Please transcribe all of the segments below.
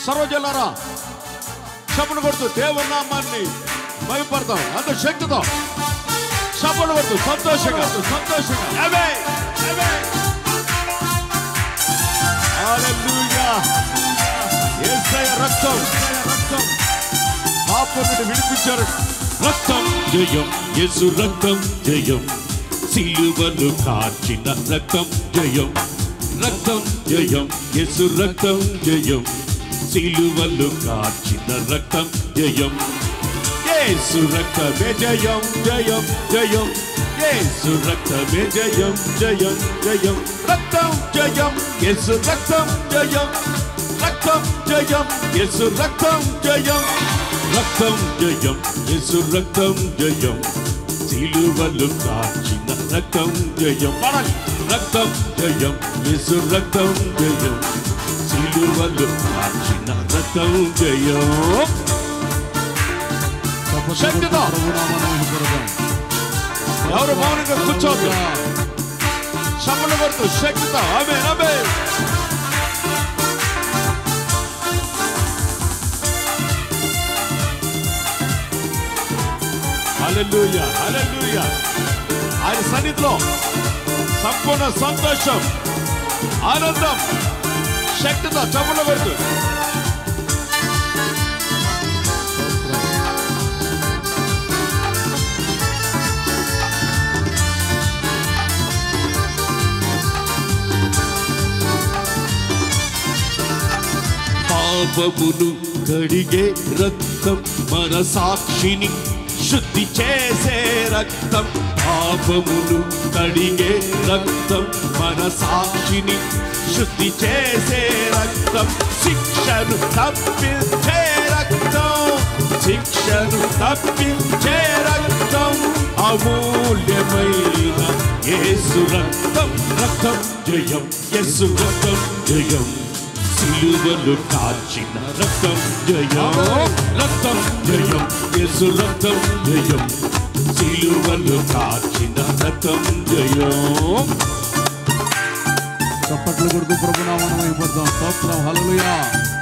సర్వజలారా చప్పలు కొడుతూ దేవుని నామాన్ని భయపడతాం అంత శక్తితో చప్పలు కొడుతూ సంతోషంగా సంతోషంగా Amen. Amen. Hallelujah. యేసయ్య రక్తం రక్తం పాపం నుండి విడిపించారు రక్తం జయం యేసు రక్తం జయం సిలువను కార్చిన రక్తం జయం రక్తం జయం యేసు రక్తం జయం సిలువను కార్చిన రక్తం జయం యేసు రక్తమే జయం జయం జయం యేసు రక్తమే జయం జయం జయం రక్తం జయం యేసు రక్తం జయం రక్తం జయం యేసు రక్తం జయం రక్తం జయం యేసు రక్తం జయం సిలువలు కాచిన రక్తం జయం పాడాలి రక్తం జయం యేసు రక్తం జయం సిలువలు కాచిన రక్తం జయం శక్తితో ఎవరు మౌనంగా కూర్చోవద్దు చప్పలు కొడుతూ శక్తితో ఆమె ఆమె హల్లెలూయా హల్లెలూయా ఆయన సన్నిధిలో సంపూర్ణ సంతోషం ఆనందం శక్తితో చప్పలు కొడుతూ పాపమును కడిగే రక్తం మన సాక్షిని శుద్ధి చేసే రక్తం పాపమును కడిగే రక్తం మన సాక్షిని శుద్ధి చేసే రక్తం శిక్షను తప్పించే రక్తం శిక్షను తప్పించే రక్తం అమూల్యమైన యేసు రక్తం రక్తం జయం యేసు రక్తం జయం సిలువలు కాచిన రక్తం జయం రక్తం జయం యేసు రక్తం జయం సిలువలు కాచిన రక్తం జయం చప్పట్లు కొడుతూ ప్రభునామం అయిపోతాం స్తోత్రం హల్లెలూయా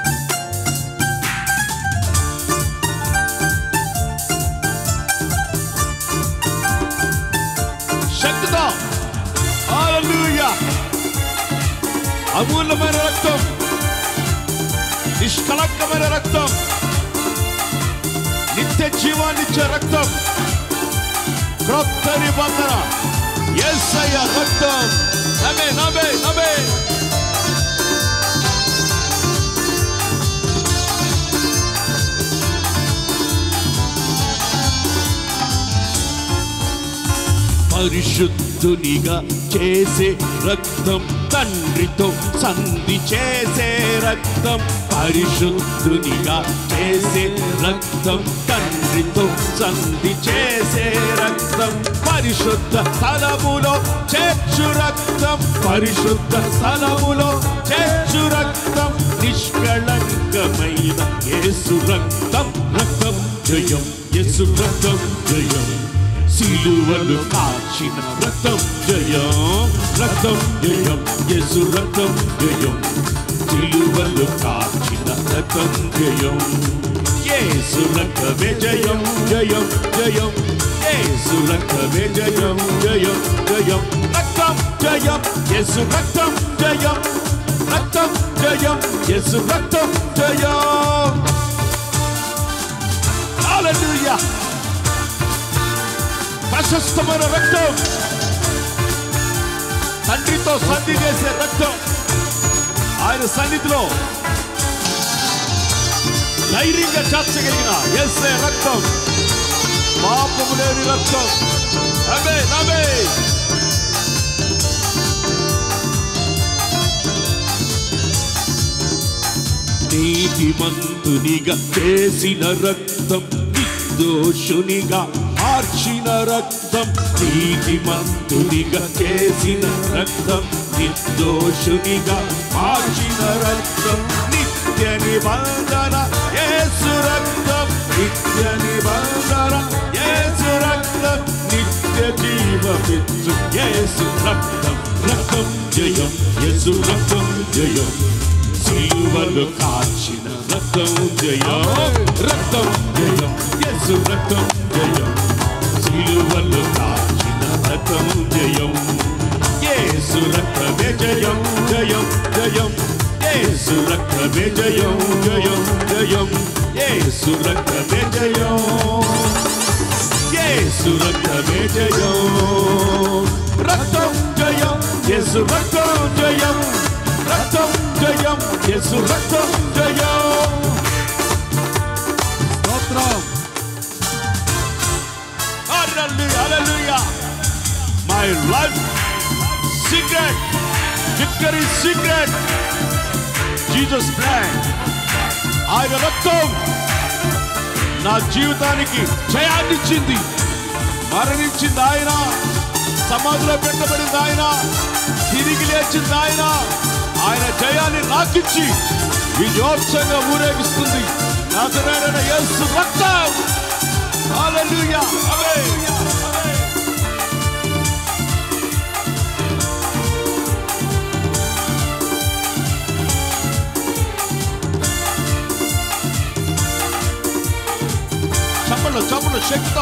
శక్తితో హల్లెలూయా అమూల్యమైన రక్తం నిష్కళంకమైన రక్తం నిత్య జీవాన్నిచ్చే రక్తం క్రొత్త నిబంధన యేసయ్య రక్తం నమే నమే నమే పరిశుద్ధునిగా చేసే రక్తం తండ్రితో సంధి చేసే రక్తం పరిశుద్ధునిగా చేసే రక్తం తండ్రితో సంధి చేసే రక్తం పరిశుద్ధ స్థలములో చేర్చు రక్తం పరిశుద్ధ స్థలములో చేర్చు రక్తం నిష్కళంకమైన యేసు రక్తం రక్తం జయం యేసు రక్తం జయం సిలువలు కాచిన రక్తం జయం రక్తం జయం యేసు రక్తం జయం సిలువలు కాచిన రక్తం జయం యేసు రక్తమే జయం జయం జయం యేసు రక్తమే జయం జయం జయం రక్తం జయం యేసు రక్తం జయం రక్తం జయం యేసు రక్తం జయం హల్లెలూయా ప్రశస్తమైన రక్తం తండ్రితో సంధి చేసే రక్తం ఆయన సన్నిధిలో ధైర్యంగా చేర్చగలిగిన ఎస్ఏ రక్తం పాపము లేని రక్తం అమే నమే నీతిమంతునిగా చేసిన రక్తం నిర్దోషునిగా మార్చిన రక్తం నీతిమంతునిగా చేసిన రక్తం నిర్దోషునిగా మార్చిన రక్తం నిత్య నిబంధన యేసు రక్తం నిత్య నిబంధన యేసు రక్తం నిత్య జీవమిచ్చు యేసు రక్తం రక్తం జయం యేసు రక్తం జయం సిలువలు కాచిన రక్తం జయం రక్తం జయం యేసు రక్తం జయం సిలువలు కాచిన రక్తం జయం యేసు రక్తమే జయం జయం జయం యేసు రక్తమే జయం జయం జయం యేసు రక్తమే జయం యేసు రక్తమే జయం రక్తం జయం యేసు రక్తం జయం రక్తం జయం యేసు రక్తం జయం స్తోత్రం Hallelujah, hallelujah. My life secret, victory secret. Jesus plan. ఆయన రక్తం నా జీవితానికి జయాన్నిచ్చింది మరణించింది ఆయన సమాధిలో పెట్టబడింది ఆయన తిరిగి లేచింది ఆయన ఆయన జయాన్ని నాకిచ్చి విజయోత్సవంగా ఊరేగిస్తుంది నాజరేడైన యేసు రక్తం హల్లెలూయా ఆమేన్ చప్పలు చప్పలు శక్తితో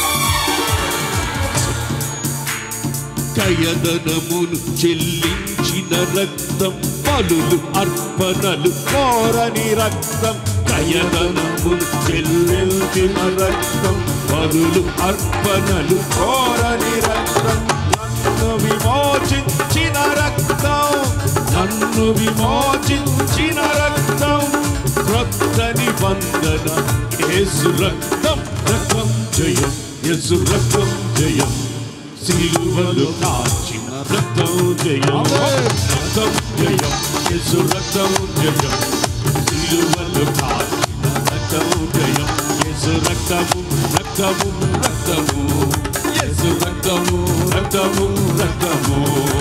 కయదనమును చెల్లించిన రక్తం పలులు అర్పణలు కోరని రక్తం కయదనమును చెల్లించిన రక్తం పలులు అర్పణలు కోరని రక్తం నన్ను విమోచించిన రక్తం నన్ను విమోచించిన రక్తం క్రొత్త నిబంధన యేసు రక్తం రక్తం జయం యేసు రక్తం జయం సిలువలు కాచిన రక్తం జయం రక్తం జయం యేసు రక్తం జయం సిలువలు కాచిన రక్తం జయం యేసు రక్తము రక్తము రక్తము యేసు రక్తము రక్తము రక్తము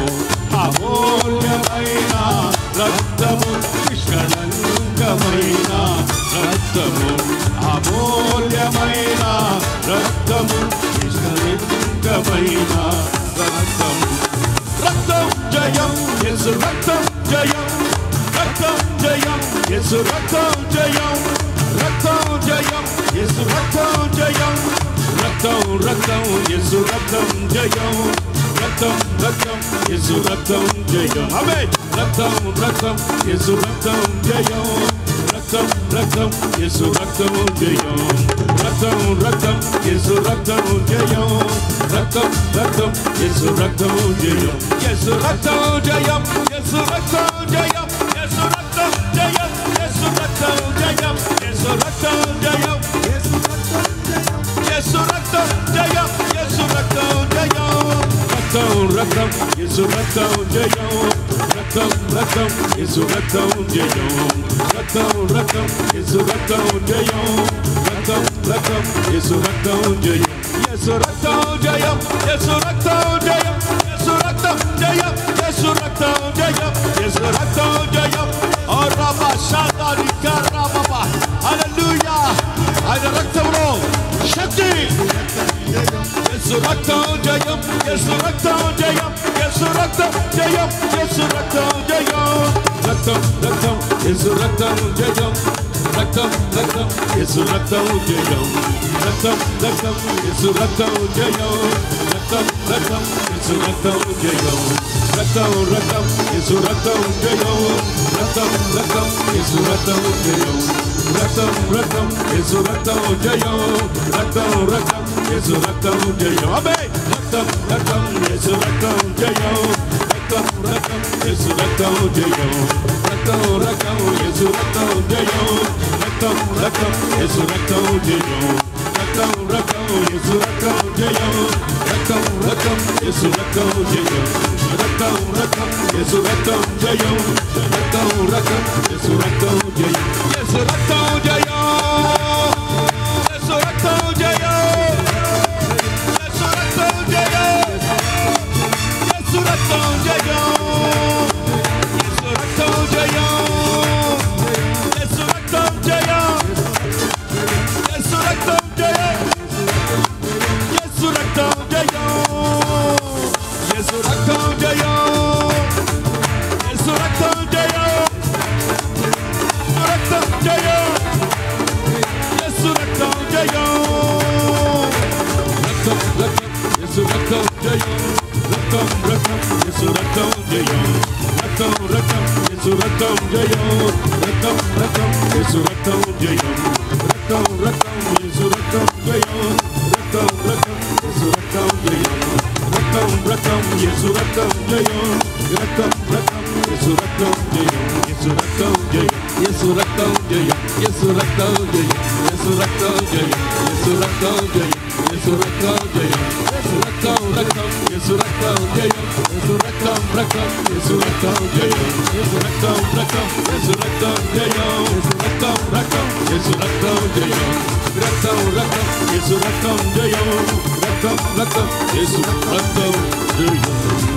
అమూల్యమైన రక్తము నిష్కళంకమైన రక్తము అమూల్యమైన రక్తము నిష్కళంకమైన రక్తము రక్తం జయం యేసు రక్తం జయం రక్తం జయం యేసు రక్తం జయం రక్తం జయం యేసు రక్తం జయం రక్తం రక్తం యేసు రక్తం జయం రక్తం రక్తం యేసు రక్తం జయం ఆమె రక్తం రక్తం యేసు రక్తం జయం రక్తం రక్తం యేసు రక్తం జయం రక్తం రక్తం యేసు రక్తం జయం రక్తం రక్తం యేసు రక్తం జయం యేసు రక్తం జయం యేసు రక్తం జయం యేసు రక్తం జయం యేసు రక్తం జయం యేసు రక్తం జయం యేసు రక్తం జయం యేసు రక్తం జయం రక్తం రక్తం యేసు రక్తం జయం రక్తం రక్తం యేసు రక్తం జయం రక్తం రక్తం యేసు రక్తం జయం రక్తం రక్తం యేసు రక్తం జయం యేసు రక్తం జయం యేసు రక్తం జయం యేసు రక్తం జయం యేసు రక్తం జయం యేసు రక్తం జయం ఓ రబా షాదారి కరబా హల్లెలూయా ఆయన రక్తంలో శక్తి యేసు రక్తం జయం యేసు రక్తం జయం యేసు రక్తం జయం యేసు రక్తం జయం రక్తం రక్తం యేసు రక్తం జయం రక్తం రక్తం యేసు రక్తం జయం రక్తం రక్తం యేసు రక్తం జయం రక్తం రక్తం యేసు రక్తం జయం రక్తం రక్తం యేసు రక్తం జయం రక్తం రక్తం యేసు రక్తం జయం రక్తం రక్తం యేసు రక్తం జయం రక్తం రక్తం యేసు రక్తం జయం అబే రక్తం రక్తం యేసు రక్తం జయం రక్తం రక్తం యేసు రక్తం జయం రక్తం రక్తం యేసు రక్తం జయం రక్తం రక్తం యేసు రక్తం జయం రక్తం రక్తం యేసు రక్తం జయం రక్తం రక్తం యేసు రక్తం జయం రక్తం రక్తం యేసు రక్తం జయం రక్తం రక్తం యేసు రక్తం జయం యేసు రక్తం జయం యేసు రక్తం జయం యేసు రక్తం జయం యేసు రక్తం జయం యేసు రక్తం జయం యేసు రక్తం జయం యేసు రక్తం జయం యేసు రక్తం జయం యేసు రక్తం జయం యేసు రక్తం జయం యేసు రక్తం జయం రక్తం రక్తం యేసు రక్తం జయం రక్తం రక్తం యేసు రక్తం జయం రక్తం రక్తం యేసు రక్తం జయం రక్తం రక్తం యేసు రక్తం జయం రక్తం రక్తం యేసు రక్తం జయం రక్తం రక్తం యేసు రక్తం జయం యేసు రక్తం జయం యేసు రక్తం జయం యేసు రక్తం జయం యేసు రక్తం జయం యేసు రక్తం జయం యేసు రక్తం జయం యేసు రక్తం రక్తం యేసు రక్తం జయం యేసు రక్తం రక్తం యేసు రక్తం జయం యేసు రక్తం రక్తం యేసు రక్తం జయం యేసు రక్తం రక్తం యేసు రక్తం జయం రక్తం రక్తం యేసు రక్తం జయం రక్తం రక్తం యేసు రక్తం జయం